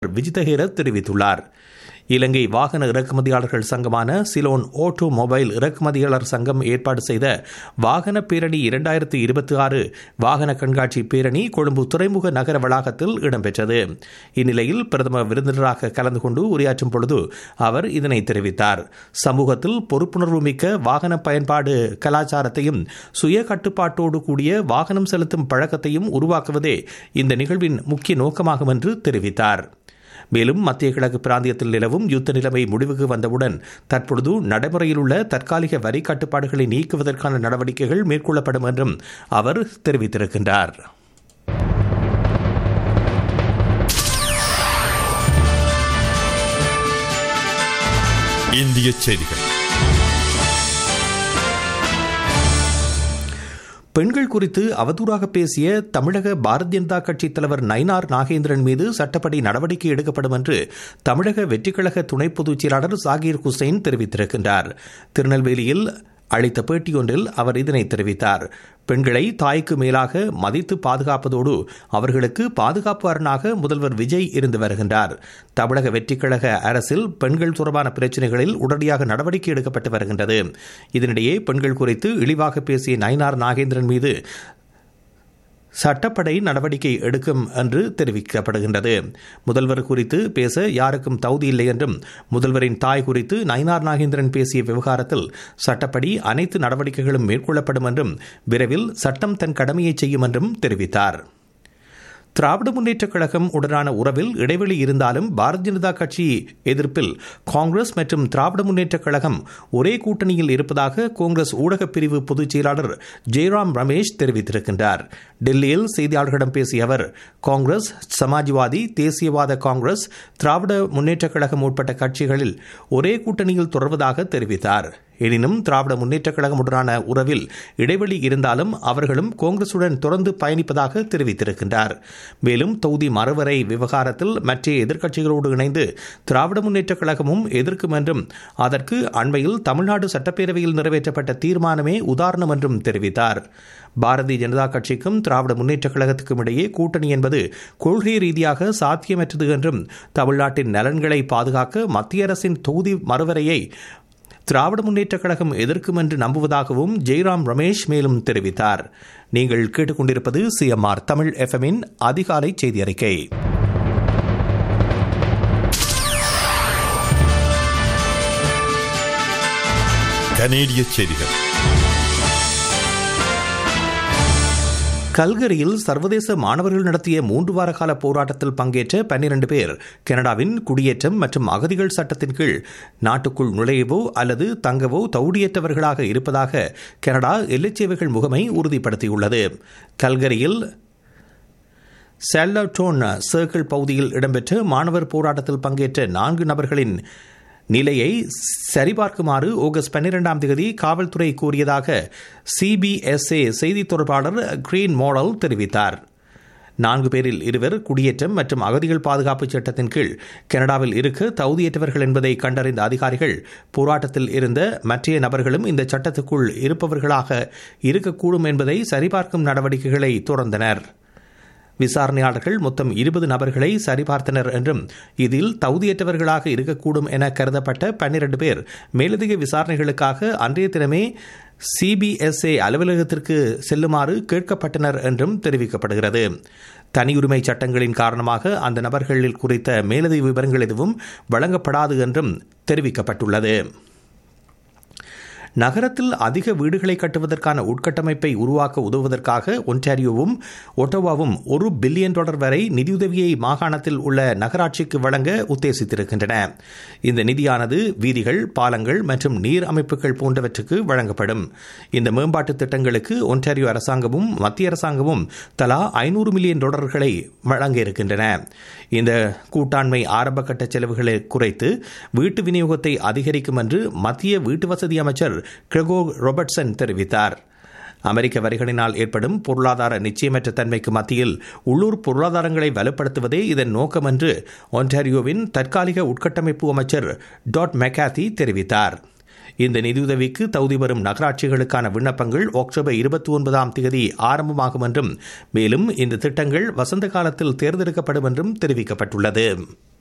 விஜிதஹேர தெரிவித்துள்ளார் இலங்கை வாகன இறக்குமதியாளர்கள் சங்கமான சிலோன் ஓட்டோ மொபைல் இறக்குமதியாளர் சங்கம் ஏற்பாடு செய்த வாகன பேரணி இரண்டாயிரத்து இருபத்தி ஆறு வாகன கண்காட்சி பேரணி கொழும்பு துறைமுக நகர வளாகத்தில் இடம்பெற்றது இந்நிலையில் பிரதமர் விருந்தினராக கலந்து கொண்டு உரையாற்றும் பொழுது அவர் இதனை தெரிவித்தார் சமூகத்தில் பொறுப்புணர்வு மிக்க வாகன பயன்பாடு கலாச்சாரத்தையும் சுய கட்டுப்பாட்டோடு கூடிய வாகனம் செலுத்தும் பழக்கத்தையும் உருவாக்குவதே இந்த நிகழ்வின் முக்கிய நோக்கமாகும் என்று தெரிவித்தார் மேலும் மத்திய கிழக்கு பிராந்தியத்தில் நிலவும் யுத்த நிலைமை முடிவுக்கு வந்தவுடன் தற்பொழுது நடைமுறையில் உள்ள தற்காலிக வரி கட்டுப்பாடுகளை நீக்குவதற்கான நடவடிக்கைகள் மேற்கொள்ளப்படும் என்றும் அவர் தெரிவித்திருக்கின்றார் இந்திய செய்திகள் பெண்கள் குறித்து அவதூறாக பேசிய தமிழக பாரதிய ஜனதா கட்சித் தலைவர் நயினார் நாகேந்திரன் மீது சட்டப்படி நடவடிக்கை எடுக்கப்படும் என்று தமிழக வெற்றிக்கழக துணை பொதுச் செயலாளர் சாகீர் ஹுசைன் தெரிவித்திருக்கின்றார் திருநெல்வேலியில் அளித்த பேட்டியொன்றில் அவர் இதனை தெரிவித்தார் பெண்களை தாய்க்கு மேலாக மதித்து பாதுகாப்பதோடு அவர்களுக்கு பாதுகாப்பு அரணாக முதல்வர் விஜய் இருந்து வருகின்றார் தமிழக வெற்றிக்கழக அரசில் பெண்கள் தொடர்பான பிரச்சினைகளில் உடனடியாக நடவடிக்கை எடுக்கப்பட்டு வருகின்றது இதனிடையே பெண்கள் குறித்து இழிவாக பேசிய நயினார் நாகேந்திரன் மீது சட்டப்படை நடவடிக்கை எடுக்கும் என்று தெரிவிக்கப்படுகின்றது முதல்வர் குறித்து பேச யாருக்கும் தகுதி இல்லை என்றும் முதல்வரின் தாய் குறித்து நயினார் நாகேந்திரன் பேசிய விவகாரத்தில் சட்டப்படி அனைத்து நடவடிக்கைகளும் மேற்கொள்ளப்படும் என்றும் விரைவில் சட்டம் தன் கடமையை செய்யும் என்றும் தெரிவித்தார் திராவிட முன்னேற்றக் கழகம் உடனான உறவில் இடைவெளி இருந்தாலும் பாரதிய ஜனதா கட்சி எதிர்ப்பில் காங்கிரஸ் மற்றும் திராவிட முன்னேற்றக் கழகம் ஒரே கூட்டணியில் இருப்பதாக காங்கிரஸ் ஊடகப் பிரிவு பொதுச் செயலாளர் ஜெயராம் ரமேஷ் தெரிவித்திருக்கின்றார் டெல்லியில் செய்தியாளர்களிடம் பேசிய அவர் காங்கிரஸ் சமாஜ்வாதி தேசியவாத காங்கிரஸ் திராவிட முன்னேற்றக் கழகம் உட்பட்ட கட்சிகளில் ஒரே கூட்டணியில் தொடர்வதாக தெரிவித்தார் எனினும் திராவிட முன்னேற்றக் கழகமுடனான உறவில் இடைவெளி இருந்தாலும் அவர்களும் காங்கிரசுடன் தொடர்ந்து பயணிப்பதாக தெரிவித்திருக்கின்றார் மேலும் தொகுதி மறுவரை விவகாரத்தில் மற்ற எதிர்க்கட்சிகளோடு இணைந்து திராவிட முன்னேற்றக் கழகமும் எதிர்க்கும் என்றும் அதற்கு அண்மையில் தமிழ்நாடு சட்டப்பேரவையில் நிறைவேற்றப்பட்ட தீர்மானமே உதாரணம் என்றும் தெரிவித்தார் பாரதிய ஜனதா கட்சிக்கும் திராவிட முன்னேற்றக் கழகத்துக்கும் இடையே கூட்டணி என்பது கொள்கை ரீதியாக சாத்தியமற்றது என்றும் தமிழ்நாட்டின் நலன்களை பாதுகாக்க மத்திய அரசின் தொகுதி மறுவரையை திராவிட முன்னேற்றக் கழகம் எதிர்க்கும் என்று நம்புவதாகவும் ஜெய்ராம் ரமேஷ் மேலும் தெரிவித்தார் நீங்கள் கேட்டுக்கொண்டிருப்பது சிஎம்ஆர் தமிழ் எஃப்எம்மின் அதிகாலை செய்தி அறிக்கை கனேடிய செய்திகள் கல்கரியில் சர்வதேச மாணவர்கள் நடத்திய மூன்று வார கால போராட்டத்தில் பங்கேற்ற பன்னிரண்டு பேர் கனடாவின் குடியேற்றம் மற்றும் அகதிகள் சட்டத்தின் கீழ் நாட்டுக்குள் நுழையவோ அல்லது தங்கவோ தகுதியற்றவர்களாக இருப்பதாக கனடா எல்லைச்சேவைகள் முகமை உறுதிப்படுத்தியுள்ளது கல்கரியில் செல்லட்டோன் சர்க்கிள் பகுதியில் இடம்பெற்ற மாணவர் போராட்டத்தில் பங்கேற்ற நான்கு நபர்களின் நிலையை சரிபார்க்குமாறு ஆகஸ்ட் பன்னிரெண்டாம் தேதி காவல்துறை கூறியதாக சிபிஎஸ்ஏ செய்தி தொடர்பாளர் கிரீன் மாடல் தெரிவித்தார் நான்கு பேரில் இருவர் குடியேற்றம் மற்றும் அகதிகள் பாதுகாப்பு சட்டத்தின் கீழ் கனடாவில் இருக்க தகுதியற்றவர்கள் என்பதை கண்டறிந்த அதிகாரிகள் போராட்டத்தில் இருந்த மற்ற நபர்களும் இந்த சட்டத்துக்குள் இருப்பவர்களாக இருக்கக்கூடும் என்பதை சரிபார்க்கும் நடவடிக்கைகளை தொடர்ந்தனர் விசாரணையாளர்கள் மொத்தம் இருபது நபர்களை சரிபார்த்தனர் என்றும் இதில் தகுதியற்றவர்களாக இருக்கக்கூடும் என கருதப்பட்ட பன்னிரண்டு பேர் மேலதிக விசாரணைகளுக்காக அன்றைய தினமே சிபிஎஸ்ஏ அலுவலகத்திற்கு செல்லுமாறு கேட்கப்பட்டனர் என்றும் தெரிவிக்கப்படுகிறது தனியுரிமை சட்டங்களின் காரணமாக அந்த நபர்களில் குறித்த மேலதிக விவரங்கள் எதுவும் வழங்கப்படாது என்றும் தெரிவிக்கப்பட்டுள்ளது நகரத்தில் அதிக வீடுகளை கட்டுவதற்கான உட்கட்டமைப்பை உருவாக்க உதவுவதற்காக ஒன்டாரியோவும் ஒட்டோவாவும் ஒரு பில்லியன் டாலர் வரை நிதியுதவியை மாகாணத்தில் உள்ள நகராட்சிக்கு வழங்க உத்தேசித்திருக்கின்றன இந்த நிதியானது வீதிகள் பாலங்கள் மற்றும் நீர் அமைப்புகள் போன்றவற்றுக்கு வழங்கப்படும் இந்த மேம்பாட்டு திட்டங்களுக்கு ஒன்டாரியோ அரசாங்கமும் மத்திய அரசாங்கமும் தலா ஐநூறு மில்லியன் டாலர்களை வழங்க இருக்கின்றன இந்த கூட்டாண்மை ஆரம்பகட்ட செலவுகளை குறைத்து வீட்டு விநியோகத்தை அதிகரிக்கும் என்று மத்திய வீட்டு வசதி அமைச்சர் கிரகோ ரொபர்ட்சன் தெரிவித்தார் அமெரிக்க வரிகளினால் ஏற்படும் பொருளாதார நிச்சயமற்ற தன்மைக்கு மத்தியில் உள்ளூர் பொருளாதாரங்களை வலுப்படுத்துவதே இதன் நோக்கம் என்று ஒன்டாரியோவின் தற்காலிக உட்கட்டமைப்பு அமைச்சர் டாட் மெக்காத்தி தெரிவித்தார் இந்த நிதியுதவிக்கு தகுதி பெறும் நகராட்சிகளுக்கான விண்ணப்பங்கள் அக்டோபர் இருபத்தி ஒன்பதாம் தேதி ஆரம்பமாகும் என்றும் மேலும் இந்த திட்டங்கள் வசந்த காலத்தில் தேர்ந்தெடுக்கப்படும் என்றும் தெரிவிக்கப்பட்டுள்ளது